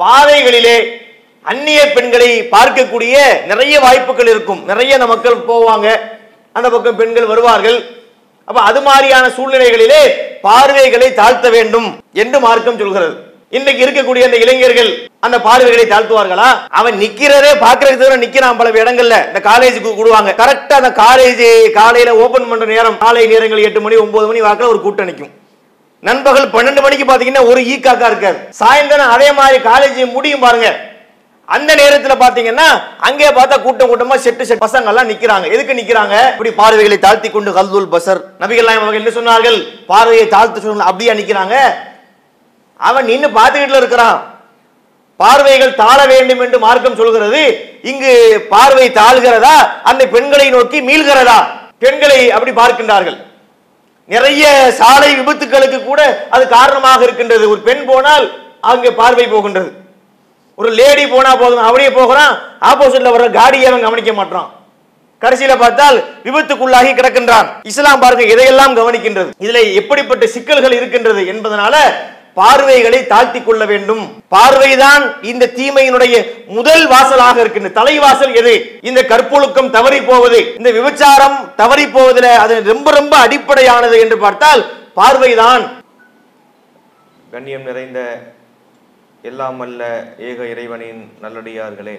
பாதைகளிலே அந்நிய பெண்களை பார்க்கக்கூடிய நிறைய வாய்ப்புகள் இருக்கும் நிறைய நம்ம மக்கள் போவாங்க அந்த பக்கம் பெண்கள் வருவார்கள் அப்ப அது மாதிரியான சூழ்நிலைகளிலே பார்வைகளை தாழ்த்த வேண்டும் என்று மார்க்கம் சொல்கிறது இன்னைக்கு இருக்கக்கூடிய அந்த இளைஞர்கள் அந்த பார்வைகளை தாழ்த்துவார்களா அவன் நிக்கிறதே பாக்குறதுக்கு தவிர நிக்கிறான் பல இடங்கள்ல இந்த காலேஜுக்கு கூடுவாங்க கரெக்டா அந்த காலேஜ் காலையில ஓபன் பண்ற நேரம் காலை நேரங்கள் எட்டு மணி ஒன்பது மணி வாக்குல ஒரு கூட்டம் நிக்கும் நண்பகல் பன்னெண்டு மணிக்கு பாத்தீங்கன்னா ஒரு ஈ காக்கா இருக்காது சாயந்தரம் அதே மாதிரி காலேஜ் முடியும் பாருங்க அந்த நேரத்துல பாத்தீங்கன்னா அங்கே பார்த்தா கூட்டம் கூட்டமா செட்டு செட் பசங்க எல்லாம் நிக்கிறாங்க எதுக்கு நிக்கிறாங்க இப்படி பார்வைகளை தாழ்த்தி கொண்டு கல்துல் பசர் நபிகள் நாயகம் அவர்கள் என்ன சொன்னார்கள் பார்வையை தாழ்த்து சொன்னாங்க அப்படியா நிக்கிறாங்க அவன் நின்னு பார்த்துக்கிட்டு இருக்கிறான் பார்வைகள் தாழ வேண்டும் என்று மார்க்கம் சொல்கிறது இங்கு பார்வை தாழ்கிறதா அந்த பெண்களை நோக்கி மீள்கிறதா பெண்களை அப்படி பார்க்கின்றார்கள் நிறைய சாலை விபத்துகளுக்கு கூட அது காரணமாக இருக்கின்றது ஒரு பெண் போனால் அங்கே பார்வை போகின்றது ஒரு லேடி போனா போதும் அப்படியே போகிறான் ஆப்போசிட்ல வர்ற காடியை அவன் கவனிக்க மாட்டான் கடைசியில பார்த்தால் விபத்துக்குள்ளாகி கிடக்கின்றான் இஸ்லாம் பாருங்க இதையெல்லாம் கவனிக்கின்றது இதுல எப்படிப்பட்ட சிக்கல்கள் இருக்கின்றது என்பதனால பார்வைகளை தாழ்த்தி கொள்ள வேண்டும் பார்வைதான் இந்த தீமையினுடைய முதல் வாசலாக இருக்கின்றது தலைவாசல் எது இந்த கற்பொழுக்கம் தவறி போவது இந்த விபச்சாரம் தவறி போவதில் அது ரொம்ப ரொம்ப அடிப்படையானது என்று பார்த்தால் பார்வைதான் கண்ணியம் நிறைந்த எல்லாம் அல்ல ஏக இறைவனின் நல்லடியார்களே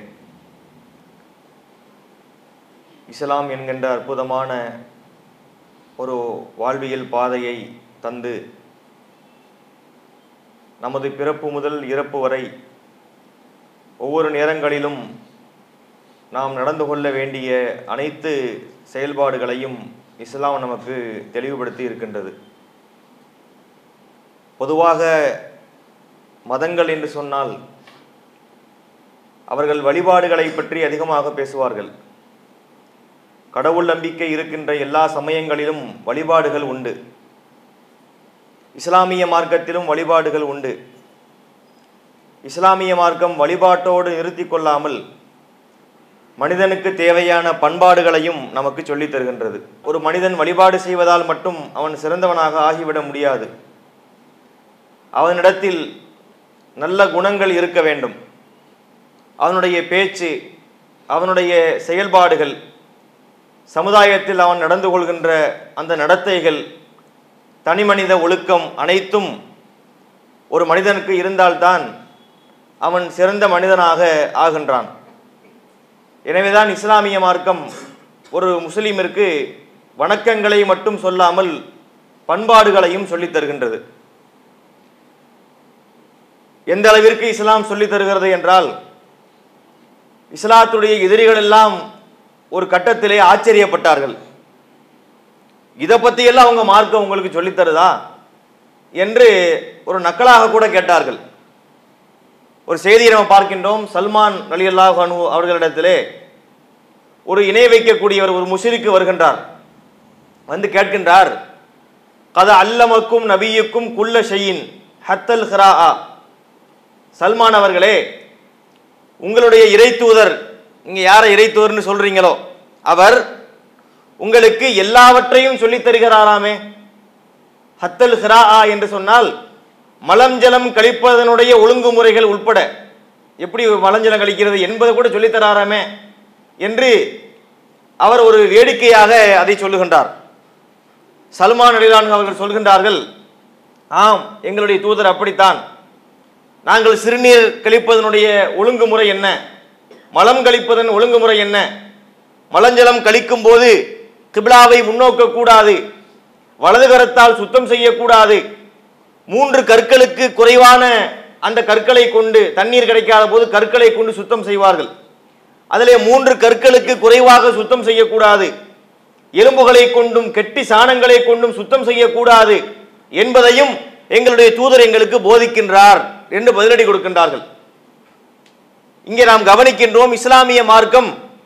இஸ்லாம் என்கின்ற அற்புதமான ஒரு வாழ்வியல் பாதையை தந்து நமது பிறப்பு முதல் இறப்பு வரை ஒவ்வொரு நேரங்களிலும் நாம் நடந்து கொள்ள வேண்டிய அனைத்து செயல்பாடுகளையும் இஸ்லாம் நமக்கு தெளிவுபடுத்தி இருக்கின்றது பொதுவாக மதங்கள் என்று சொன்னால் அவர்கள் வழிபாடுகளை பற்றி அதிகமாக பேசுவார்கள் கடவுள் நம்பிக்கை இருக்கின்ற எல்லா சமயங்களிலும் வழிபாடுகள் உண்டு இஸ்லாமிய மார்க்கத்திலும் வழிபாடுகள் உண்டு இஸ்லாமிய மார்க்கம் வழிபாட்டோடு நிறுத்தி கொள்ளாமல் மனிதனுக்கு தேவையான பண்பாடுகளையும் நமக்கு சொல்லித் தருகின்றது ஒரு மனிதன் வழிபாடு செய்வதால் மட்டும் அவன் சிறந்தவனாக ஆகிவிட முடியாது அவனிடத்தில் நல்ல குணங்கள் இருக்க வேண்டும் அவனுடைய பேச்சு அவனுடைய செயல்பாடுகள் சமுதாயத்தில் அவன் நடந்து கொள்கின்ற அந்த நடத்தைகள் தனிமனித ஒழுக்கம் அனைத்தும் ஒரு மனிதனுக்கு இருந்தால்தான் அவன் சிறந்த மனிதனாக ஆகின்றான் எனவேதான் இஸ்லாமிய மார்க்கம் ஒரு முஸ்லீமிற்கு வணக்கங்களை மட்டும் சொல்லாமல் பண்பாடுகளையும் சொல்லித் தருகின்றது எந்த அளவிற்கு இஸ்லாம் சொல்லித் தருகிறது என்றால் இஸ்லாத்துடைய எதிரிகள் எல்லாம் ஒரு கட்டத்திலே ஆச்சரியப்பட்டார்கள் இதை பற்றியெல்லாம் அவங்க மார்க்கம் உங்களுக்கு சொல்லித் தருதா என்று ஒரு நக்கலாக கூட கேட்டார்கள் ஒரு செய்தியை நம்ம பார்க்கின்றோம் சல்மான் அலி அல்லாஹ் அனு அவர்களிடத்திலே ஒரு இணை வைக்கக்கூடியவர் ஒரு முஷிருக்கு வருகின்றார் வந்து கேட்கின்றார் கத அல்லமக்கும் நபியுக்கும் குல்ல ஷெயின் ஹத்தல் ஹிரா சல்மான் அவர்களே உங்களுடைய இறை தூதர் நீங்க யாரை இறை தூதர்னு சொல்றீங்களோ அவர் உங்களுக்கு எல்லாவற்றையும் சொல்லித் தருகிறாராமே ஹத்தல் ஹிரா என்று சொன்னால் மலம் ஜலம் கழிப்பதனுடைய ஒழுங்குமுறைகள் உட்பட எப்படி மலஞ்சலம் கழிக்கிறது என்பதை கூட சொல்லித் தராராமே என்று அவர் ஒரு வேடிக்கையாக அதை சொல்லுகின்றார் சல்மான் அலிலான் அவர்கள் சொல்கின்றார்கள் ஆம் எங்களுடைய தூதர் அப்படித்தான் நாங்கள் சிறுநீர் கழிப்பதனுடைய ஒழுங்குமுறை என்ன மலம் கழிப்பதன் ஒழுங்குமுறை என்ன மலஞ்சலம் கழிக்கும் போது கிபிலாவை முன்னோக்க கூடாது வலது கரத்தால் சுத்தம் செய்யக்கூடாது மூன்று கற்களுக்கு குறைவான அந்த கற்களை கொண்டு தண்ணீர் கிடைக்காத போது கற்களை கொண்டு சுத்தம் செய்வார்கள் அதிலே மூன்று கற்களுக்கு குறைவாக சுத்தம் செய்யக்கூடாது எலும்புகளை கொண்டும் கெட்டி சாணங்களை கொண்டும் சுத்தம் செய்யக்கூடாது என்பதையும் எங்களுடைய தூதர் எங்களுக்கு போதிக்கின்றார் என்று பதிலடி கொடுக்கின்றார்கள் இங்கே நாம் கவனிக்கின்றோம் இஸ்லாமிய மார்க்கம்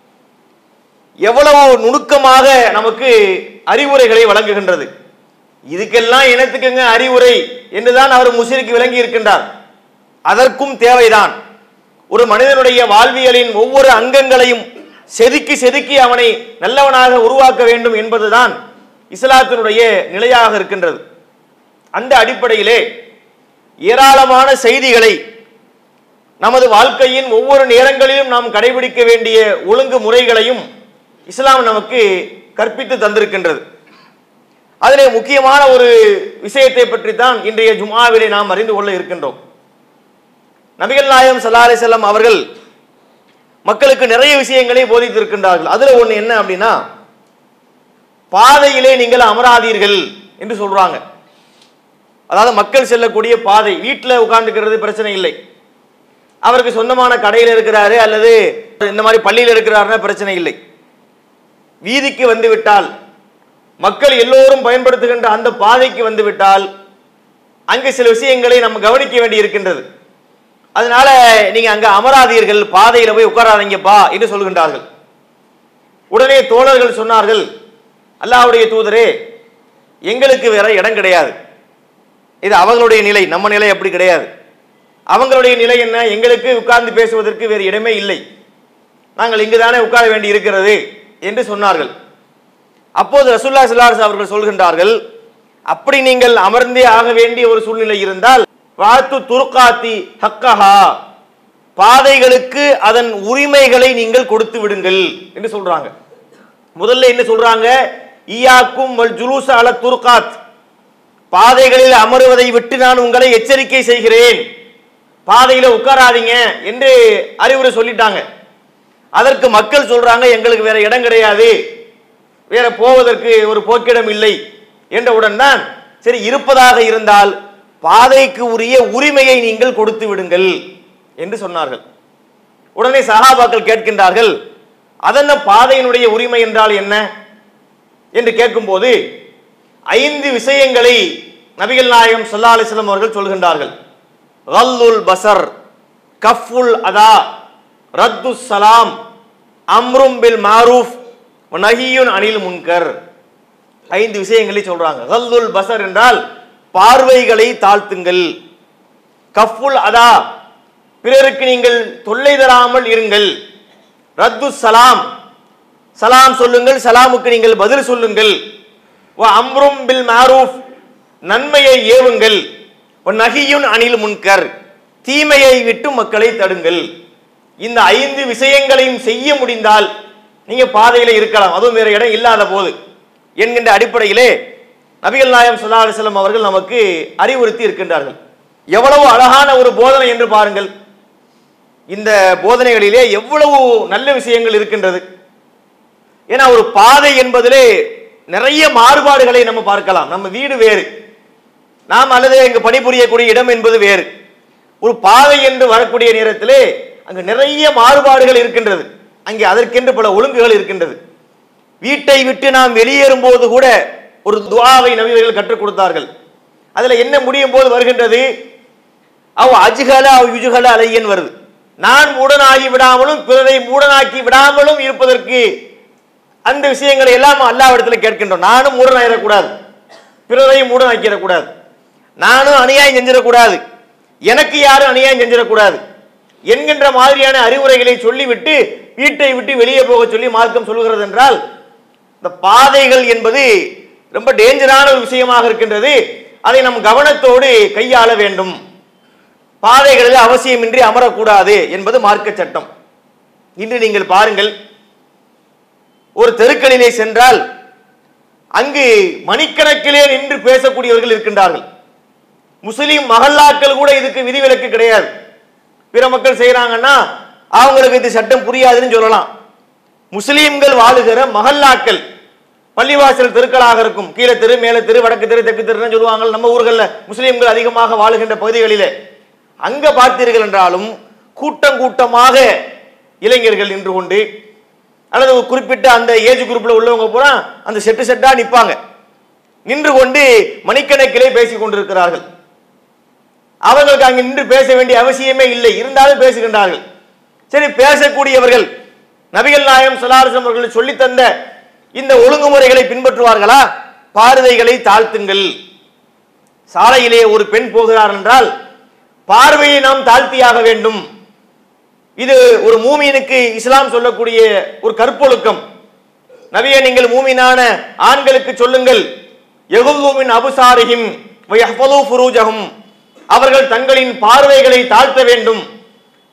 எவ்வளவு நுணுக்கமாக நமக்கு அறிவுரைகளை வழங்குகின்றது இதுக்கெல்லாம் இனத்துக்குங்க அறிவுரை என்றுதான் அவர் முஸ்லிக்கு விளங்கி இருக்கின்றார் அதற்கும் தேவைதான் ஒரு மனிதனுடைய வாழ்வியலின் ஒவ்வொரு அங்கங்களையும் செதுக்கி செதுக்கி அவனை நல்லவனாக உருவாக்க வேண்டும் என்பதுதான் இஸ்லாத்தினுடைய நிலையாக இருக்கின்றது அந்த அடிப்படையிலே ஏராளமான செய்திகளை நமது வாழ்க்கையின் ஒவ்வொரு நேரங்களிலும் நாம் கடைபிடிக்க வேண்டிய ஒழுங்கு முறைகளையும் இஸ்லாம் நமக்கு கற்பித்து தந்திருக்கின்றது அதிலே முக்கியமான ஒரு விஷயத்தை பற்றி தான் இன்றைய ஜுமாவிலே நாம் அறிந்து கொள்ள இருக்கின்றோம் நபிகள் நாயகம் ஸல்லல்லாஹு அலைஹி வஸல்லம் அவர்கள் மக்களுக்கு நிறைய விஷயங்களை போதித்திருக்கின்றார்கள் அதுல ஒண்ணு என்ன அப்படின்னா பாதையிலே நீங்கள் அமராதீர்கள் என்று சொல்றாங்க அதாவது மக்கள் செல்லக்கூடிய பாதை வீட்டில் உட்கார்ந்துக்கிறது பிரச்சனை இல்லை அவருக்கு சொந்தமான கடையில் இருக்கிறாரு அல்லது இந்த மாதிரி பள்ளியில் இருக்கிறாருன்னா பிரச்சனை இல்லை வீதிக்கு வந்து விட்டால் மக்கள் எல்லோரும் பயன்படுத்துகின்ற அந்த பாதைக்கு வந்து விட்டால் அங்கு சில விஷயங்களை நம்ம கவனிக்க வேண்டி இருக்கின்றது அதனால நீங்க அங்க அமராதீர்கள் பாதையில போய் உட்காராதீங்கப்பா என்று சொல்கின்றார்கள் உடனே தோழர்கள் சொன்னார்கள் அல்லாஹ்வுடைய தூதரே எங்களுக்கு வேற இடம் கிடையாது இது அவங்களுடைய நிலை நம்ம நிலை அப்படி கிடையாது அவங்களுடைய நிலை என்ன எங்களுக்கு உட்கார்ந்து பேசுவதற்கு வேறு இடமே இல்லை நாங்கள் இங்குதானே உட்கார வேண்டி இருக்கிறது என்று சொன்னார்கள் அப்போது ரசூல்லா ஸல்லல்லாஹு அவர்கள் சொல்கின்றார்கள் அப்படி நீங்கள் அமர்ந்தே ஆக வேண்டிய ஒரு சூழ்நிலை இருந்தால் வாத்து துருக்காத்தி ஹக்கஹா பாதைகளுக்கு அதன் உரிமைகளை நீங்கள் கொடுத்து விடுங்கள் என்று சொல்றாங்க முதல்ல என்ன சொல்றாங்க ஈயாக்கும் வல் ஜுலூச அல துருக்காத் பாதைகளில் அமருவதை விட்டு நான் உங்களை எச்சரிக்கை செய்கிறேன் பாதையில உட்காராதீங்க என்று அறிவுரை சொல்லிட்டாங்க அதற்கு மக்கள் சொல்றாங்க எங்களுக்கு வேற இடம் கிடையாது வேற போவதற்கு ஒரு போக்கிடம் இல்லை என்றவுடன் தான் சரி இருப்பதாக இருந்தால் பாதைக்கு உரிய உரிமையை நீங்கள் கொடுத்து விடுங்கள் என்று சொன்னார்கள் உடனே சஹாபாக்கள் கேட்கின்றார்கள் அதென்ன பாதையினுடைய உரிமை என்றால் என்ன என்று கேட்கும்போது ஐந்து விஷயங்களை நபிகள் நாயகம் ஸல்லல்லாஹு அலைஹி வஸல்லம் அவர்கள் சொல்கின்றார்கள் கல்லுல் பசர் கஃபுல் அதா ரத்து சலாம் அம்ரும் பில் மாரூஃப் நஹியுன் அனில் முன்கர் ஐந்து விஷயங்களை சொல்றாங்க கல்லுல் பசர் என்றால் பார்வைகளை தாழ்த்துங்கள் கஃபுல் அதா பிறருக்கு நீங்கள் தொல்லை தராமல் இருங்கள் ரத்து சலாம் சலாம் சொல்லுங்கள் சலாமுக்கு நீங்கள் பதில் சொல்லுங்கள் வ அம்ரும் பில் மாரூஃப் நன்மையை ஏவுங்கள் வ நகியுன் அனில் முன்கர் தீமையை விட்டு மக்களை தடுங்கள் இந்த ஐந்து விஷயங்களையும் செய்ய முடிந்தால் நீங்க பாதையில இருக்கலாம் அதுவும் வேற இடம் இல்லாத போது என்கின்ற அடிப்படையிலே நபிகள் நாயம் ஸல்லல்லாஹு அலைஹி வஸல்லம் அவர்கள் நமக்கு அறிவுறுத்தி இருக்கின்றார்கள் எவ்வளவு அழகான ஒரு போதனை என்று பாருங்கள் இந்த போதனைகளிலே எவ்வளவு நல்ல விஷயங்கள் இருக்கின்றது ஏன்னா ஒரு பாதை என்பதிலே நிறைய மாறுபாடுகளை நம்ம பார்க்கலாம் நம்ம வீடு வேறு நாம் அல்லது இங்கு பணிபுரியக்கூடிய இடம் என்பது வேறு ஒரு பாதை என்று வரக்கூடிய நேரத்திலே அங்கு நிறைய மாறுபாடுகள் இருக்கின்றது அங்கே அதற்கென்று பல ஒழுங்குகள் இருக்கின்றது வீட்டை விட்டு நாம் வெளியேறும் போது கூட ஒரு துவாவை நபிவர்கள் கற்றுக் கொடுத்தார்கள் அதுல என்ன முடியும் போது வருகின்றது அவ் அஜுகல அவ் யுஜுகல அலையன் வருது நான் மூடனாகி விடாமலும் பிறரை மூடனாக்கி விடாமலும் இருப்பதற்கு அந்த விஷயங்களை எல்லாம் அல்லாவிடத்தில் கேட்கின்றோம் நானும் மூடனாயிடக்கூடாது பிறரையும் மூடனாக்கிடக்கூடாது நானும் அநியாயம் செஞ்சிடக்கூடாது எனக்கு யாரும் அநியாயம் செஞ்சிடக்கூடாது என்கின்ற மாதிரியான அறிவுரைகளை சொல்லிவிட்டு வீட்டை விட்டு வெளியே போக சொல்லி மார்க்கம் சொல்லுகிறது என்றால் இந்த பாதைகள் என்பது ரொம்ப டேஞ்சரான ஒரு விஷயமாக இருக்கின்றது அதை நம் கவனத்தோடு கையாள வேண்டும் பாதைகளில் அவசியமின்றி அமரக்கூடாது என்பது மார்க்க சட்டம் இன்று நீங்கள் பாருங்கள் ஒரு தெருக்களிலே சென்றால் அங்கு மணிக்கணக்கிலே நின்று பேசக்கூடியவர்கள் இருக்கின்றார்கள் முஸ்லிம் மகல்லாக்கள் கூட இதுக்கு விதிவிலக்கு கிடையாது பிற மக்கள் செய்யறாங்கன்னா அவங்களுக்கு இது சட்டம் புரியாதுன்னு சொல்லலாம் முஸ்லீம்கள் வாழுகிற மகல்லாக்கள் பள்ளிவாசல் தெருக்களாக இருக்கும் கீழே தெரு மேல தெரு வடக்கு தெரு தெற்கு தெருன்னு சொல்லுவாங்க நம்ம ஊர்கள்ல முஸ்லீம்கள் அதிகமாக வாழுகின்ற பகுதிகளிலே அங்க பார்த்தீர்கள் என்றாலும் கூட்டம் கூட்டமாக இளைஞர்கள் நின்று கொண்டு அல்லது ஒரு குறிப்பிட்ட அந்த ஏஜ் குரூப்ல உள்ளவங்க பூரா அந்த செட்டு செட்டா நிப்பாங்க நின்று கொண்டு மணிக்கணக்கிலே பேசிக் கொண்டிருக்கிறார்கள் அவர்களுக்கு அங்கு நின்று பேச வேண்டிய அவசியமே இல்லை இருந்தாலும் பேசுகின்றார்கள் சரி பேசக்கூடியவர்கள் நபிகள் நாயம் சலாரசம் அவர்கள் சொல்லித் தந்த இந்த ஒழுங்குமுறைகளை பின்பற்றுவார்களா பார்வைகளை தாழ்த்துங்கள் சாலையிலே ஒரு பெண் போகிறார் என்றால் பார்வையை நாம் தாழ்த்தியாக வேண்டும் இது ஒரு மூமியனுக்கு இஸ்லாம் சொல்லக்கூடிய ஒரு கற்பொழுக்கம் நபியே நீங்கள் மூமினான ஆண்களுக்கு சொல்லுங்கள் எகுல்லூமின் அபுசாரிஹிம் வயஹ்ஃபலூ ஃபுரூஜஹும் அவர்கள் தங்களின் பார்வைகளை தாழ்த்த வேண்டும்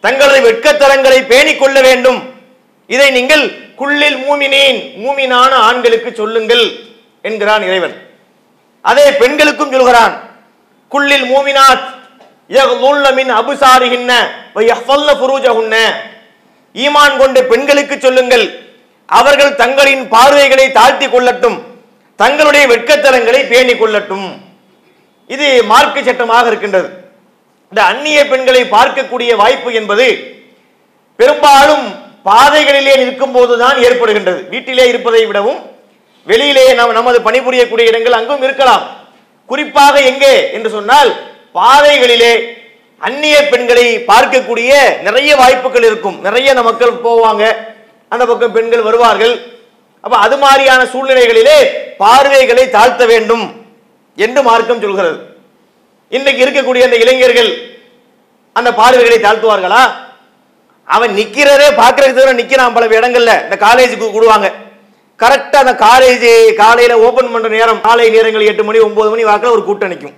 தங்களது வெட்கத்தலங்களை பேணிக் கொள்ள வேண்டும் இதை நீங்கள் குள்ளில் மூமினேன் மூமினான ஆண்களுக்கு சொல்லுங்கள் என்கிறான் இறைவன் அதே பெண்களுக்கும் சொல்கிறான் குள்ளில் மூமினாத் யக்லுல்ன மின் அபுசாரிஹின்ன வ யஹ்ஃபல்ன ஃபுரூஜஹுன்ன ஈமான் கொண்ட பெண்களுக்கு சொல்லுங்கள் அவர்கள் தங்களின் பார்வைகளை தாழ்த்தி கொள்ளட்டும் தங்களுடைய வெட்கத்தலங்களை பேணிக் கொள்ளட்டும் இது மார்க்க சட்டமாக இருக்கின்றது இந்த அந்நிய பெண்களை பார்க்கக்கூடிய வாய்ப்பு என்பது பெரும்பாலும் பாதைகளிலே நிற்கும் போதுதான் ஏற்படுகின்றது வீட்டிலே இருப்பதை விடவும் வெளியிலே நாம் நமது பணிபுரியக்கூடிய இடங்கள் அங்கும் இருக்கலாம் குறிப்பாக எங்கே என்று சொன்னால் பாதைகளிலே அந்நிய பெண்களை பார்க்கக்கூடிய நிறைய வாய்ப்புகள் இருக்கும் நிறைய நம்ம மக்கள் போவாங்க அந்த பக்கம் பெண்கள் வருவார்கள் அப்ப அது மாதிரியான சூழ்நிலைகளிலே பார்வைகளை தாழ்த்த வேண்டும் என்று மார்க்கம் சொல்கிறது இன்னைக்கு இருக்கக்கூடிய அந்த இளைஞர்கள் அந்த பார்வைகளை தாழ்த்துவார்களா அவன் நிக்கிறதே பார்க்கறதுக்கு தவிர நிக்கிறான் பல இடங்கள்ல இந்த காலேஜுக்கு கூடுவாங்க கரெக்டா அந்த காலேஜ் காலையில ஓபன் பண்ற நேரம் காலை நேரங்கள் எட்டு மணி ஒன்பது மணி வாக்கில் ஒரு கூட்டம் நிற்கும்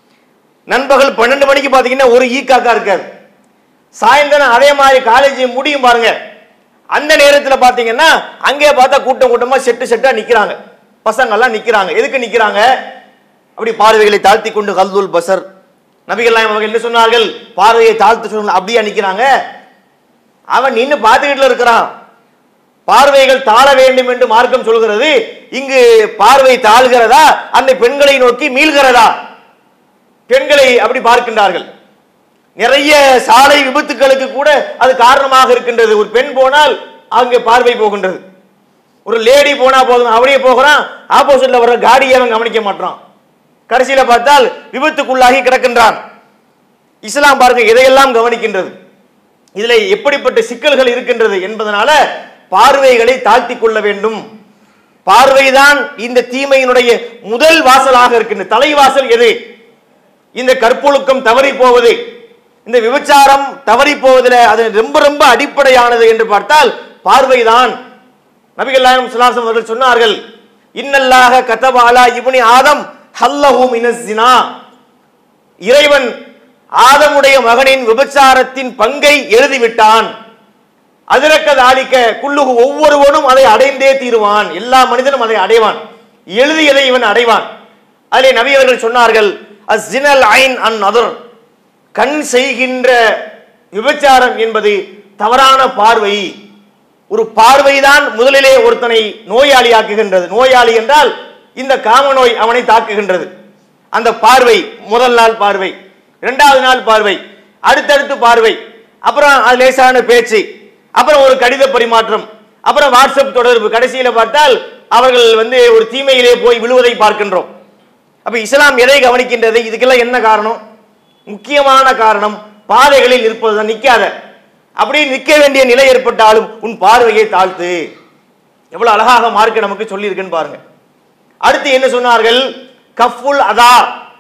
நண்பகல் பன்னெண்டு மணிக்கு பாத்தீங்கன்னா ஒரு ஈ காக்கா இருக்காது சாயந்தரம் அதே மாதிரி காலேஜ் முடியும் பாருங்க அந்த நேரத்துல பாத்தீங்கன்னா அங்கே பார்த்தா கூட்டம் கூட்டமா செட்டு செட்டா நிக்கிறாங்க பசங்க எல்லாம் நிக்கிறாங்க எதுக்கு நிக்கிறாங்க அப்படி பார்வைகளை தாழ்த்தி கொண்டு கல்துல் பசர் நபிகள் நாயகம் அவர்கள் என்ன சொன்னார்கள் பார்வையை தாழ்த்து சொன்னாங்க அப்படியா நிக்கிறாங்க அவன் நின்னு பார்த்துக்கிட்டு இருக்கிறான் பார்வைகள் தாழ வேண்டும் என்று மார்க்கம் சொல்கிறது இங்கு பார்வை தாழ்கிறதா அந்த பெண்களை நோக்கி மீள்கிறதா பெண்களை அப்படி பார்க்கின்றார்கள் நிறைய சாலை விபத்துக்களுக்கு கூட அது காரணமாக இருக்கின்றது ஒரு பெண் போனால் அங்கே பார்வை போகின்றது ஒரு லேடி போனா போதும் அப்படியே போகிறான் ஆப்போசிட்ல வர காடியை அவன் கவனிக்க மாட்டான் கடைசியில பார்த்தால் விபத்துக்குள்ளாகி கிடக்கின்றான் இஸ்லாம் பாருங்க இதையெல்லாம் கவனிக்கின்றது இதுல எப்படிப்பட்ட சிக்கல்கள் இருக்கின்றது என்பதனால பார்வைகளை தாழ்த்தி கொள்ள வேண்டும் பார்வைதான் இந்த தீமையினுடைய முதல் வாசலாக இருக்கின்றது தலைவாசல் எது இந்த கற்பொழுக்கம் தவறி போவது இந்த விபச்சாரம் தவறி போவதில் அது ரொம்ப ரொம்ப அடிப்படையானது என்று பார்த்தால் பார்வைதான் நபிகள் நாயகம் சுல்லாசம் அவர்கள் சொன்னார்கள் இன்னல்லாக கதபாலா இப்னி ஆதம் ஹல்லஹு மினஸ்ஸினா இறைவன் ஆதமுடைய மகனின் விபச்சாரத்தின் பங்கை எழுதிவிட்டான் அதிரக்க தாளிக்க குள்ளுகு ஒவ்வொருவனும் அதை அடைந்தே தீருவான் எல்லா மனிதனும் அதை அடைவான் எழுதியதை இவன் அடைவான் அதிலே நபி அவர்கள் சொன்னார்கள் அஸ்ஸினல் ஐன் அன் அதர் கண் செய்கின்ற விபச்சாரம் என்பது தவறான பார்வை ஒரு பார்வைதான் முதலிலே ஒருத்தனை நோயாளியாக்குகின்றது நோயாளி என்றால் இந்த காம நோய் அவனை தாக்குகின்றது அந்த பார்வை முதல் நாள் பார்வை இரண்டாவது நாள் பார்வை அடுத்தடுத்து பார்வை அப்புறம் அது லேசான பேச்சு அப்புறம் ஒரு கடித பரிமாற்றம் அப்புறம் வாட்ஸ்அப் தொடர்பு கடைசியில பார்த்தால் அவர்கள் வந்து ஒரு தீமையிலே போய் விழுவதை பார்க்கின்றோம் அப்ப இஸ்லாம் எதை கவனிக்கின்றது இதுக்கெல்லாம் என்ன காரணம் முக்கியமான காரணம் பாதைகளில் நிற்பதுதான் நிக்காத அப்படி நிற்க வேண்டிய நிலை ஏற்பட்டாலும் உன் பார்வையை தாழ்த்து எவ்வளவு அழகாக மார்க்க நமக்கு சொல்லியிருக்குன்னு பாருங்க அடுத்து என்ன சொன்னார்கள் கஃபுல் அதா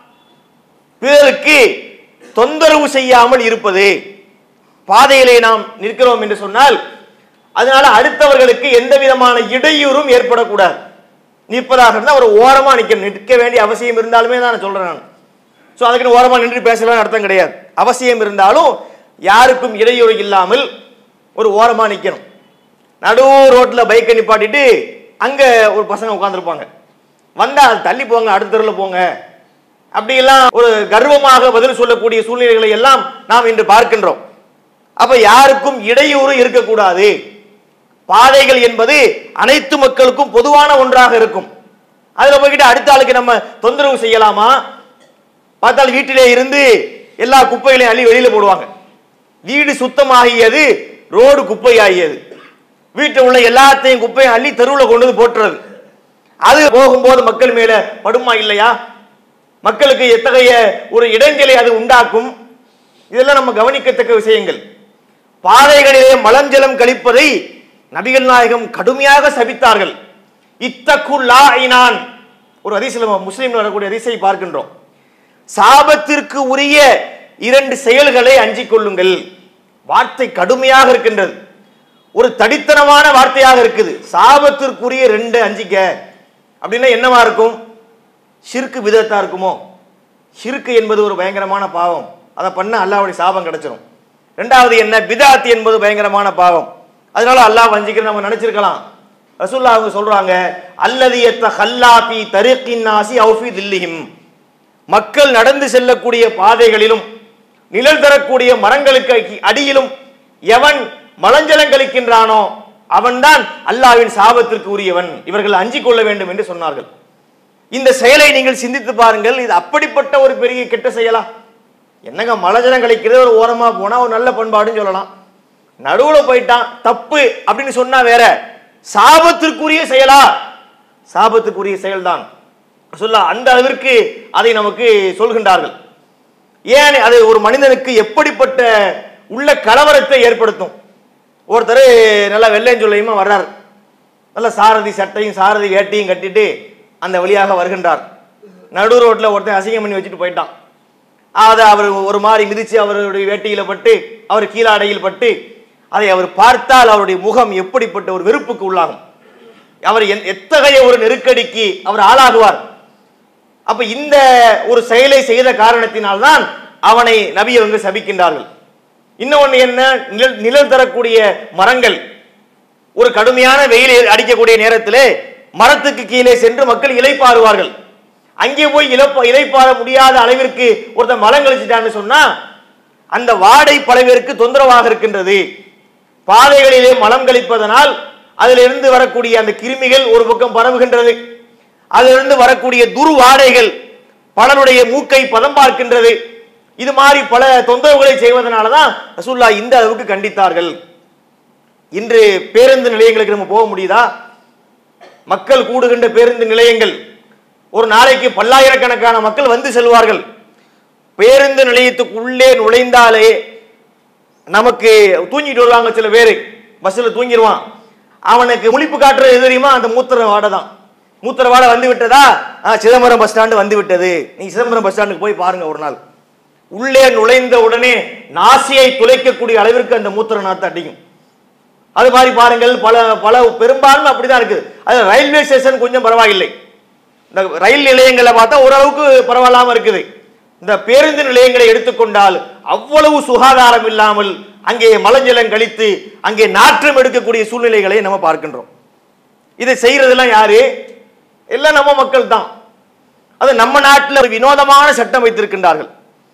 பிறருக்கு தொந்தரவு செய்யாமல் இருப்பது பாதையிலே நாம் நிற்கிறோம் என்று சொன்னால் அதனால அடுத்தவர்களுக்கு எந்த விதமான இடையூறும் ஏற்படக்கூடாது நிற்பதாக இருந்தால் ஒரு ஓரமா நிற்கணும் நிற்க வேண்டிய அவசியம் இருந்தாலுமே தான் நான் சொல்றேன் நான் ஸோ அதுக்குன்னு ஓரமா நின்று பேசலாம்னு அர்த்தம் கிடையாது அவசியம் இருந்தாலும் யாருக்கும் இடையூறு இல்லாமல் ஒரு ஓரமா நிற்கணும் நடு ரோட்ல பைக்கை நிப்பாட்டிட்டு அங்க ஒரு பசங்க உட்காந்துருப்பாங்க வந்தா தள்ளி போங்க அடுத்த தெருவில் போங்க அப்படியெல்லாம் ஒரு கர்வமாக பதில் சொல்லக்கூடிய சூழ்நிலைகளை எல்லாம் நாம் இன்று பார்க்கின்றோம் அப்ப யாருக்கும் இடையூறு இருக்கக்கூடாது பாதைகள் என்பது அனைத்து மக்களுக்கும் பொதுவான ஒன்றாக இருக்கும் அதுல போய்கிட்டு அடுத்த ஆளுக்கு நம்ம தொந்தரவு செய்யலாமா பார்த்தால் வீட்டிலே இருந்து எல்லா குப்பைகளையும் அள்ளி வெளியில போடுவாங்க வீடு சுத்தமாகியது ரோடு குப்பையாகியது வீட்டில் உள்ள எல்லாத்தையும் குப்பையும் அள்ளி தெருவில் கொண்டு வந்து போட்டுறது அது போகும்போது மக்கள் மேல படுமா இல்லையா மக்களுக்கு எத்தகைய ஒரு இடைஞ்சலை அது உண்டாக்கும் இதெல்லாம் நம்ம கவனிக்கத்தக்க விஷயங்கள் பாதைகளிலே மலஞ்சலம் கழிப்பதை நபிகள் நாயகம் கடுமையாக சபித்தார்கள் இத்தக்குல்லா ஐனான் ஒரு அதிசல முஸ்லீம் வரக்கூடிய அதிசை பார்க்கின்றோம் சாபத்திற்கு உரிய இரண்டு செயல்களை அஞ்சிக் கொள்ளுங்கள் வார்த்தை கடுமையாக இருக்கின்றது ஒரு தடித்தனமான வார்த்தையாக இருக்குது சாபத்திற்குரிய ரெண்டு அஞ்சிக்க அப்படின்னா என்னவா இருக்கும் ஷிர்க்கு விதத்தா இருக்குமோ ஷிர்க்கு என்பது ஒரு பயங்கரமான பாவம் அதை பண்ண அல்லாவுடைய சாபம் கிடைச்சிரும் ரெண்டாவது என்ன பிதாத் என்பது பயங்கரமான பாவம் அதனால அல்லாஹ் வஞ்சிக்கிற நம்ம நினைச்சிருக்கலாம் ரசூல்லா அவங்க சொல்றாங்க அல்லது எத்த ஹல்லாபி தரிக்கின் நாசி அவுஃபி தில்லிஹிம் மக்கள் நடந்து செல்லக்கூடிய பாதைகளிலும் நிழல் தரக்கூடிய மரங்களுக்கு அடி- அடியிலும் எவன் மலஞ்சலம் கழிக்கின்றானோ அவன்தான் அல்லாஹ்வின் சாபத்திற்கு உரியவன் இவர்கள் அஞ்சிக் கொள்ள வேண்டும் என்று சொன்னார்கள் இந்த செயலை நீங்கள் சிந்தித்து பாருங்கள் இது அப்படிப்பட்ட ஒரு பெரிய கெட்ட செயலா என்னங்க மலஜலம் கழிக்கிறது ஒரு ஓரமா போனா ஒரு நல்ல பண்பாடுன்னு சொல்லலாம் நடுவுல போயிட்டான் தப்பு அப்படின்னு சொன்னா வேற சாபத்திற்குரிய செயலா சாபத்துக்குரிய செயல்தான் சொல்ல அந்த அளவிற்கு அதை நமக்கு சொல்கின்றார்கள் ஏன் அது ஒரு மனிதனுக்கு எப்படிப்பட்ட உள்ள கலவரத்தை ஏற்படுத்தும் ஒருத்தர் நல்லா வெள்ளையும் சொல்லையுமா வர்றார் நல்ல சாரதி சட்டையும் சாரதி வேட்டையும் கட்டிட்டு அந்த வழியாக வருகின்றார் நடு ரோட்டில் ஒருத்தன் அசிங்கம் பண்ணி வச்சுட்டு போயிட்டான் அதை அவர் ஒரு மாதிரி மிதிச்சு அவருடைய வேட்டையில பட்டு அவர் கீழாடையில் பட்டு அதை அவர் பார்த்தால் அவருடைய முகம் எப்படிப்பட்ட ஒரு வெறுப்புக்கு உள்ளாகும் அவர் என்- எத்தகைய ஒரு நெருக்கடிக்கு அவர் ஆளாகுவார் அப்ப இந்த ஒரு செயலை செய்த காரணத்தினால்தான் அவனை நபி அவங்க சபிக்கின்றார்கள் இன்னொன்னு என்ன நிழல் நிழல் தரக்கூடிய மரங்கள் ஒரு கடுமையான வெயில் அடிக்கக்கூடிய நேரத்திலே மரத்துக்கு கீழே சென்று மக்கள் இலைப்பாறுவார்கள் அங்கே போய் இழப்ப இலைப்பாற முடியாத அளவிற்கு ஒருத்தன் மலம் கழிச்சிட்டான்னு சொன்னா அந்த வாடை பல பேருக்கு தொந்தரவாக இருக்கின்றது பாதைகளிலே மலம் கழிப்பதனால் அதிலிருந்து வரக்கூடிய அந்த கிருமிகள் ஒரு பக்கம் பரவுகின்றது அதிலிருந்து வரக்கூடிய துர்வாடைகள் பலருடைய மூக்கை பதம் பார்க்கின்றது இது மாதிரி பல தொந்தரவுகளை செய்வதனால தான் ரசூல்லா இந்த அளவுக்கு கண்டித்தார்கள் இன்று பேருந்து நிலையங்களுக்கு நம்ம போக முடியுதா மக்கள் கூடுகின்ற பேருந்து நிலையங்கள் ஒரு நாளைக்கு பல்லாயிரக்கணக்கான மக்கள் வந்து செல்வார்கள் பேருந்து நிலையத்துக்கு உள்ளே நுழைந்தாலே நமக்கு தூங்கிட்டு வருவாங்க சில பேர் பஸ்ஸில் தூங்கிடுவான் அவனுக்கு முழிப்பு காட்டுறது எது தெரியுமா அந்த மூத்திர வாடை தான் மூத்திர வாடை வந்து விட்டதா ஆ, சிதம்பரம் பஸ் ஸ்டாண்டு வந்து விட்டது நீ சிதம்பரம் பஸ் ஸ்டாண்டுக்கு போய் பாருங்க ஒரு நாள் உள்ளே நுழைந்த உடனே நாசியை துளைக்கக்கூடிய அளவிற்கு அந்த மூத்திர நாத்தை அடிக்கும் அது மாதிரி பாருங்கள் பல பல பெரும்பான்மை அப்படிதான் இருக்குது அது ரயில்வே ஸ்டேஷன் கொஞ்சம் பரவாயில்லை இந்த ரயில் நிலையங்களை பார்த்தா ஓரளவுக்கு பரவாயில்லாம இருக்குது இந்த பேருந்து நிலையங்களை எடுத்துக்கொண்டால் அவ்வளவு சுகாதாரம் இல்லாமல் அங்கே மலஞ்சலம் கழித்து அங்கே நாற்றம் எடுக்கக்கூடிய சூழ்நிலைகளை நம்ம பார்க்கின்றோம் இதை செய்யறதெல்லாம் யாரு எல்லாம் நம்ம மக்கள் தான் அது நம்ம நாட்டில் ஒரு வினோதமான சட்டம் வைத்திருக்கின்றார்கள்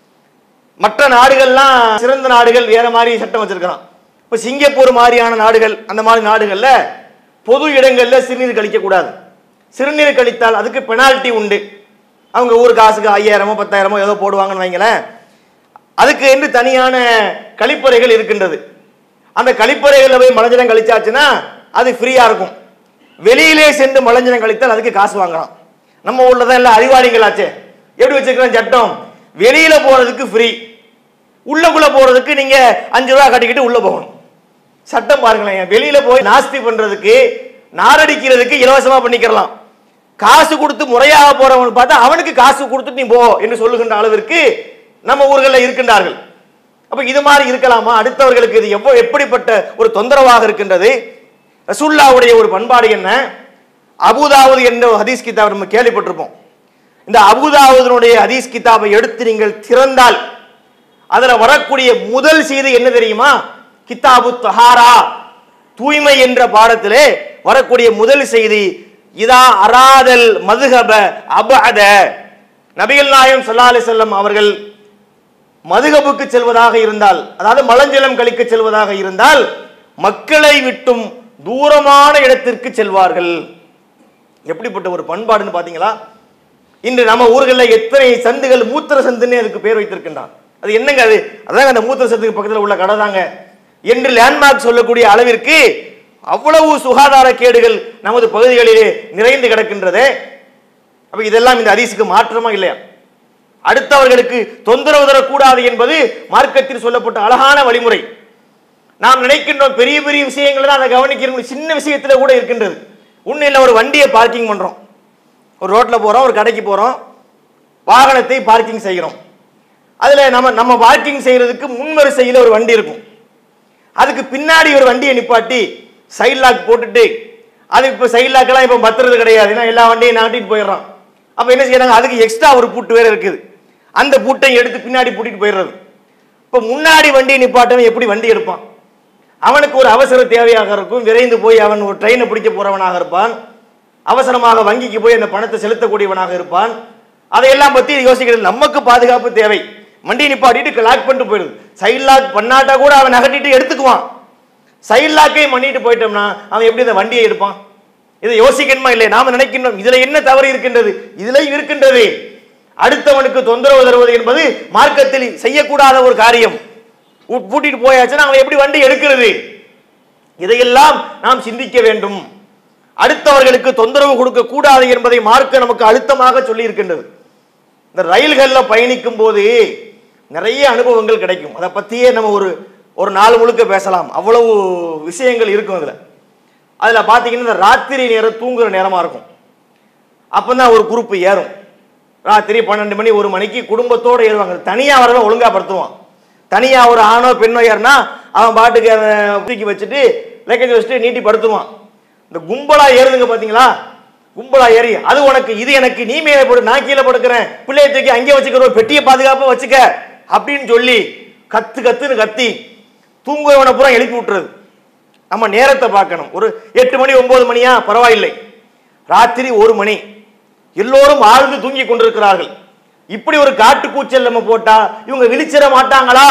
மற்ற நாடுகள்லாம் சிறந்த நாடுகள் வேற மாதிரி சட்டம் வச்சிருக்கிறான் இப்போ சிங்கப்பூர் மாதிரியான நாடுகள் அந்த மாதிரி நாடுகள்ல பொது இடங்கள்ல சிறுநீர் கழிக்க கூடாது சிறுநீர் கழித்தால் அதுக்கு பெனால்ட்டி உண்டு அவங்க ஊர் காசுக்கு ஐயாயிரமோ பத்தாயிரமோ ஏதோ போடுவாங்கன்னு வைங்களேன் அதுக்கு என்று தனியான கழிப்பறைகள் இருக்கின்றது அந்த கழிப்பறைகளில் போய் மலஜலம் கழிச்சாச்சுன்னா அது ஃப்ரீயா இருக்கும் வெளியிலே சென்று மலஜலம் கழித்தால் அதுக்கு காசு வாங்கலாம் நம்ம ஊர்ல தான் எல்லாம் அறிவாளிகளாச்சே எப்படி வச்சிருக்கிறோம் சட்டம் வெளியில போறதுக்கு ஃப்ரீ உள்ளக்குள்ள போறதுக்கு நீங்க அஞ்சு ரூபா கட்டிக்கிட்டு உள்ள போகணும் சட்டம் பாருங்களேன் வெளியில போய் நாஸ்தி பண்றதுக்கு நாரடிக்கிறதுக்கு இலவசமா பண்ணிக்கிறலாம் காசு கொடுத்து முறையாக போறவன் பார்த்தா அவனுக்கு காசு கொடுத்துட்டு நீ போ என்று சொல்லுகின்ற அளவிற்கு நம்ம ஊர்களில் இருக்கின்றார்கள் அப்ப இது மாதிரி இருக்கலாமா அடுத்தவர்களுக்கு இது எவ்வளவு எப்படிப்பட்ட ஒரு தொந்தரவாக இருக்கின்றது ரசூல்லாவுடைய ஒரு பண்பாடு என்ன அபுதாவது என்ற ஒரு ஹதீஸ் கிதாப் நம்ம கேள்விப்பட்டிருப்போம் இந்த அபுதாவுதனுடைய ஹதீஸ் கிதாபை எடுத்து நீங்கள் திறந்தால் அதுல வரக்கூடிய முதல் செய்தி என்ன தெரியுமா கிதாபு தஹாரா தூய்மை என்ற பாடத்திலே வரக்கூடிய முதல் செய்தி இதா அராதல் மதுஹப அபஅத நபிகள் நாயம் ஸல்லல்லாஹு அலைஹி வஸல்லம் அவர்கள் மதுகபுக்கு செல்வதாக இருந்தால் அதாவது மலஞ்சலம் கழிக்க செல்வதாக இருந்தால் மக்களை விட்டும் தூரமான இடத்திற்கு செல்வார்கள் எப்படிப்பட்ட ஒரு பண்பாடுன்னு பாத்தீங்களா இன்று நம்ம ஊர்களில் எத்தனை சந்துகள் மூத்திர சந்துன்னு அதுக்கு பேர் வைத்திருக்கின்றான் அது என்னங்க அது அதாங்க அந்த மூத்திர சந்துக்கு பக்கத்தில் உள்ள கடை தாங்க என்று லேண்ட்மார்க் சொல்லக்கூடிய அளவிற்கு அவ்வளவு சுகாதார கேடுகள் நமது பகுதிகளிலே நிறைந்து கிடக்கின்றதே அப்ப இதெல்லாம் இந்த ஹதீஸுக்கு மாற்றமா இல்லையா அடுத்தவர்களுக்கு தொந்தரவு தரக்கூடாது என்பது மார்க்கத்தில் சொல்லப்பட்ட அழகான வழிமுறை நாம் நினைக்கின்றோம் பெரிய பெரிய விஷயங்களை தான் அதை கவனிக்கிறோம் சின்ன விஷயத்துல கூட இருக்கின்றது உண்மையில் ஒரு வண்டியை பார்க்கிங் பண்றோம் ஒரு ரோட்ல போறோம் ஒரு கடைக்கு போறோம் வாகனத்தை பார்க்கிங் செய்கிறோம் அதுல நம்ம நம்ம பார்க்கிங் செய்யறதுக்கு முன்வரிசையில் ஒரு வண்டி இருக்கும் அதுக்கு பின்னாடி ஒரு வண்டியை நிப்பாட்டி சைட் லாக் போட்டுட்டு அது இப்போ சைட் லாக்கெல்லாம் இப்போ பத்துறது கிடையாது ஏன்னா எல்லா வண்டியும் நாட்டிட்டு போயிடுறான் அப்போ என்ன செய்யறாங்க அதுக்கு எக்ஸ்ட்ரா ஒரு பூட்டு வேற இருக்குது அந்த பூட்டை எடுத்து பின்னாடி பூட்டிட்டு போயிடுறது இப்ப முன்னாடி வண்டி நிப்பாட்டவன் எப்படி வண்டி எடுப்பான் அவனுக்கு ஒரு அவசர தேவையாக இருக்கும் விரைந்து போய் அவன் ஒரு ட்ரெயினை பிடிக்க போறவனாக இருப்பான் அவசரமாக வங்கிக்கு போய் அந்த பணத்தை செலுத்தக்கூடியவனாக இருப்பான் அதையெல்லாம் பத்தி யோசிக்கிறது நமக்கு பாதுகாப்பு தேவை வண்டி நிப்பாட்டிட்டு லாக் பண்ணிட்டு போயிடுது சைட் லாக் பண்ணாட்டா கூட அவன் நகட்டிட்டு எடுத்துக்குவான் சைட் லாக்கையும் பண்ணிட்டு போயிட்டோம்னா அவன் எப்படி இந்த வண்டியை எடுப்பான் இதை யோசிக்கணுமா இல்லை நாம நினைக்கின்றோம் இதுல என்ன தவறு இருக்கின்றது இதுலயும் இருக்கின்றது அடுத்தவனுக்கு தொந்தரவு தருவது என்பது மார்க்கத்தில் செய்யக்கூடாத ஒரு காரியம் உ- பூட்டிட்டு போயாச்சுன்னா அவன் எப்படி வண்டி எடுக்கிறது இதையெல்லாம் நாம் சிந்திக்க வேண்டும் அடுத்தவர்களுக்கு தொந்தரவு கொடுக்க கூடாது என்பதை மார்க்க நமக்கு அழுத்தமாக சொல்லி இருக்கின்றது இந்த ரயில்கள்ல பயணிக்கும் போது நிறைய அனுபவங்கள் கிடைக்கும் அதை பத்தியே நம்ம ஒரு ஒரு நாள் முழுக்க பேசலாம் அவ்வளவு விஷயங்கள் இருக்கும் அதுல அதுல பாத்தீங்கன்னா இந்த ராத்திரி நேரம் தூங்குற நேரமா இருக்கும் அப்பதான் ஒரு குரூப் ஏறும் ராத்திரி பன்னெண்டு மணி ஒரு மணிக்கு குடும்பத்தோட ஏறுவாங்க தனியா வரவன் ஒழுங்கா படுத்துவான் தனியா ஒரு ஆணோ பெண்ணோ ஏறினா அவன் பாட்டுக்கு அதை தூக்கி வச்சுட்டு லக்கேஜ் வச்சுட்டு நீட்டி படுத்துவான் இந்த கும்பலா ஏறுதுங்க பாத்தீங்களா கும்பலா ஏறி அது உனக்கு இது எனக்கு நீ மேல போடு நான் கீழே படுக்கிறேன் பிள்ளைய தூக்கி அங்கே வச்சுக்கிற ஒரு பெட்டியை பாதுகாப்பா வச்சுக்க அப்படின்னு சொல்லி கத்து கத்துன்னு கத்தி தூங்குறவனை பூரா எழுப்பி விட்டுறது நம்ம நேரத்தை பார்க்கணும் ஒரு எட்டு மணி ஒன்பது மணியா பரவாயில்லை ராத்திரி ஒரு மணி எல்லோரும் ஆழ்ந்து தூங்கி கொண்டிருக்கிறார்கள் இப்படி ஒரு காட்டுக்கூச்சல் நம்ம போட்டா இவங்க விழிச்சிட மாட்டாங்களா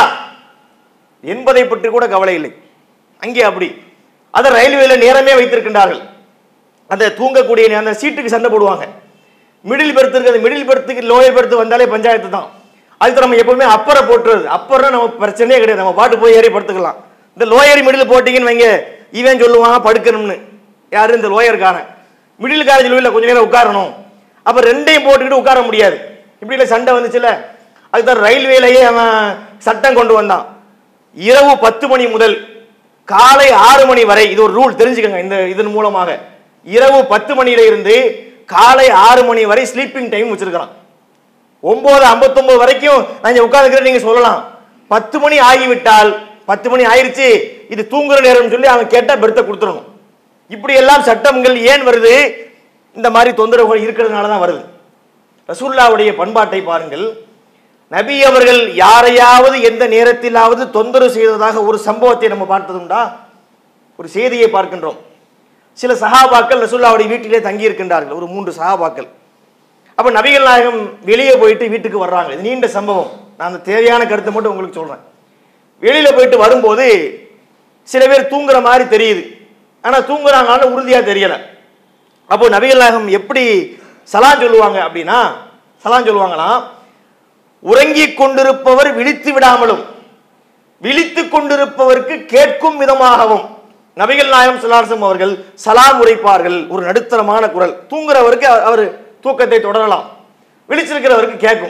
என்பதை பற்றி கூட கவலை இல்லை அங்கே அப்படி அதை ரயில்வேல நேரமே வைத்திருக்கின்றார்கள் அந்த தூங்கக்கூடிய நே- அந்த சீட்டுக்கு சண்டை போடுவாங்க மிடில் பெர்த் இருக்குது மிடில் பெர்த்துக்கு லோயர் பெர்த் வந்தாலே பஞ்சாயத்து தான் அதுக்கு நம்ம எப்பவுமே அப்பரை போட்டுறது அப்பறம் நம்ம பிரச்சனையே கிடையாது நம்ம பாட்டு போய் ஏறி படுத்துக்கலாம் இந்த லோயர் மிடில் போட்டீங்கன்னு வைங்க இவன் சொல்லுவான் படுக்கணும்னு யாரு இந்த லோயருக்கான மிடில் காலேஜில் இல்லை கொஞ்ச நேரம் உட்காரணும் அப்ப ரெண்டையும் போட்டுக்கிட்டு உட்கார முடியாது இப்படி இல்லை சண்டை வந்துச்சுல அதுதான் ரயில்வேலையே அவன் சட்டம் கொண்டு வந்தான் இரவு பத்து மணி முதல் காலை ஆறு மணி வரை இது ஒரு ரூல் தெரிஞ்சுக்கங்க இந்த இதன் மூலமாக இரவு பத்து மணியில இருந்து காலை ஆறு மணி வரை ஸ்லீப்பிங் டைம் வச்சிருக்கிறான் ஒன்பது ஐம்பத்தொன்பது வரைக்கும் நான் இங்க உட்கார்ந்துக்கிறேன் நீங்க சொல்லலாம் பத்து மணி ஆகிவிட்டால் பத்து மணி ஆயிருச்சு இது தூங்குற நேரம்னு சொல்லி அவன் கேட்டா பெருத்த கொடுத்துடணும் இப்படி எல்லாம் சட்டங்கள் ஏன் வருது இந்த மாதிரி தொந்தரவுகள் இருக்கிறதுனால தான் வருது ரசூல்லாவுடைய பண்பாட்டை பாருங்கள் நபி அவர்கள் யாரையாவது எந்த நேரத்திலாவது தொந்தரவு செய்ததாக ஒரு சம்பவத்தை நம்ம பார்த்ததுண்டா ஒரு செய்தியை பார்க்கின்றோம் சில சஹாபாக்கள் ரசூல்லாவுடைய வீட்டிலே தங்கி இருக்கின்றார்கள் ஒரு மூன்று சஹாபாக்கள் அப்ப நபிகள் நாயகம் வெளியே போயிட்டு வீட்டுக்கு வர்றாங்க இது நீண்ட சம்பவம் நான் அந்த தேவையான கருத்தை மட்டும் உங்களுக்கு சொல்றேன் வெளியில போயிட்டு வரும்போது சில பேர் தூங்குற மாதிரி தெரியுது ஆனா தூங்குறாங்கன்னு உறுதியா தெரியல அப்போ நபிகள் நாயகம் எப்படி சலான் சொல்லுவாங்க அப்படின்னா சலான் சொல்லுவாங்களாம் உறங்கிக் கொண்டிருப்பவர் விழித்து விடாமலும் விழித்துக் கொண்டிருப்பவருக்கு கேட்கும் விதமாகவும் நபிகள் நாயகம் சலாசம் அவர்கள் சலாம் உரைப்பார்கள் ஒரு நடுத்தரமான குரல் தூங்குறவருக்கு அவர் தூக்கத்தை தொடரலாம் விழிச்சிருக்கிறவருக்கு கேட்கும்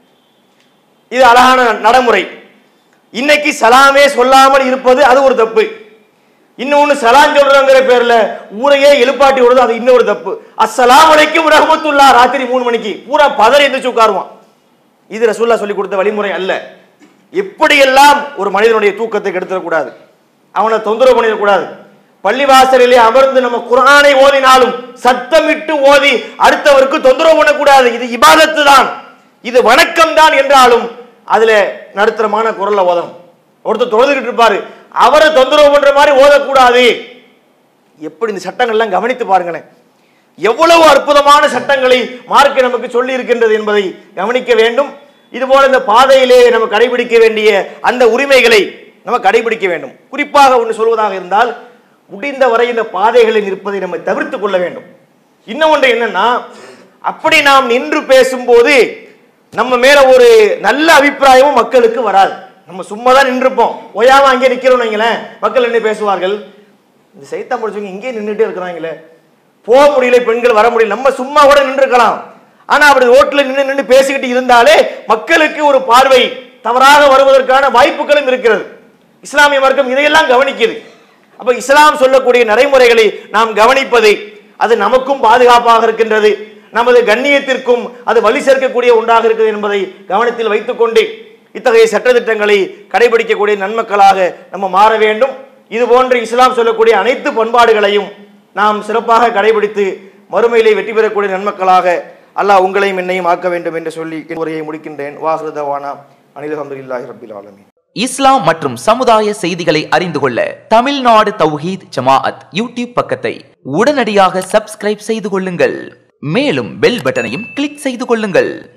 இது அழகான நடைமுறை இன்னைக்கு சலாமே சொல்லாமல் இருப்பது அது ஒரு தப்பு இன்னொன்னு சலான் சொல்றங்கிற பேர்ல ஊரையே எழுப்பாட்டி விடுறது அது இன்னொரு தப்பு அஸ்ஸலாம் வலைக்கும் ரஹமத்துல்லா ராத்திரி மூணு மணிக்கு பூரா பதறி எந்திரிச்சு உட்காருவான் இது ரசூல்லா சொல்லி கொடுத்த வழிமுறை அல்ல எப்படியெல்லாம் ஒரு மனிதனுடைய தூக்கத்தை கெடுத்துடக்கூடாது அவனை தொந்தரவு பண்ணிடக்கூடாது பள்ளிவாசலிலே அமர்ந்து நம்ம குர்ஆனை ஓதினாலும் சத்தமிட்டு ஓதி அடுத்தவருக்கு தொந்தரவு பண்ணக்கூடாது இது இபாதத்து தான் இது வணக்கம் தான் என்றாலும் அதுல நடுத்தரமான குரல்ல ஓதணும் ஒருத்தர் தொழுதுகிட்டு இருப்பாரு அவரை தொந்தரவு பண்ற மாதிரி ஓதக்கூடாது எப்படி இந்த சட்டங்கள்லாம் கவனித்து பாருங்களேன் எவ்வளவு அற்புதமான சட்டங்களை மார்க்க நமக்கு சொல்லி இருக்கின்றது என்பதை கவனிக்க வேண்டும் இதுபோல இந்த பாதையிலே நம்ம கடைபிடிக்க வேண்டிய அந்த உரிமைகளை நம்ம கடைபிடிக்க வேண்டும் குறிப்பாக ஒன்று சொல்வதாக இருந்தால் முடிந்த வரை இந்த பாதைகளில் நிற்பதை நம்ம தவிர்த்து கொள்ள வேண்டும் இன்னும் ஒன்று என்னன்னா அப்படி நாம் நின்று பேசும்போது நம்ம மேல ஒரு நல்ல அபிப்பிராயமும் மக்களுக்கு வராது நம்ம சும்மா தான் நின்றுப்போம் ஓயாம அங்கே நிக்கிறோம் வைங்களேன் மக்கள் என்ன பேசுவார்கள் இந்த சைத்தா முடிச்சவங்க இங்கே நின்றுட்டே இருக்கிறாங்களே போக முடியல பெண்கள் வர முடியல நம்ம சும்மா கூட நின்றுக்கலாம் ஆனா அப்படி ரோட்ல நின்று நின்று பேசிக்கிட்டு இருந்தாலே மக்களுக்கு ஒரு பார்வை தவறாக வருவதற்கான வாய்ப்புகளும் இருக்கிறது இஸ்லாமிய மார்க்கம் இதையெல்லாம் கவனிக்குது அப்ப இஸ்லாம் சொல்லக்கூடிய நடைமுறைகளை நாம் கவனிப்பது அது நமக்கும் பாதுகாப்பாக இருக்கின்றது நமது கண்ணியத்திற்கும் அது வழி சேர்க்கக்கூடிய ஒன்றாக இருக்குது என்பதை கவனத்தில் வைத்துக்கொண்டு இத்தகைய சட்டத்திட்டங்களை கடைபிடிக்கக்கூடிய நன்மக்களாக நம்ம மாற வேண்டும் இது போன்று இஸ்லாம் சொல்லக்கூடிய அனைத்து பண்பாடுகளையும் நாம் சிறப்பாக கடைபிடித்து மறுமையிலே வெற்றி பெறக்கூடிய நன்மக்களாக அல்லாஹ் உங்களையும் என்னையும் ஆக்க வேண்டும் என்று சொல்லி என் உரையை முடிக்கின்றேன் வாஹ்ருதவானா அனில் அஹமதுல்லாஹி ரபில் ஆலமீன் இஸ்லாம் மற்றும் சமுதாய செய்திகளை அறிந்து கொள்ள தமிழ்நாடு தௌஹீத் ஜமாஅத் யூடியூப் பக்கத்தை உடனடியாக சப்ஸ்கிரைப் செய்து கொள்ளுங்கள் மேலும் பெல் பட்டனையும் கிளிக் செய்து கொள்ளுங்கள்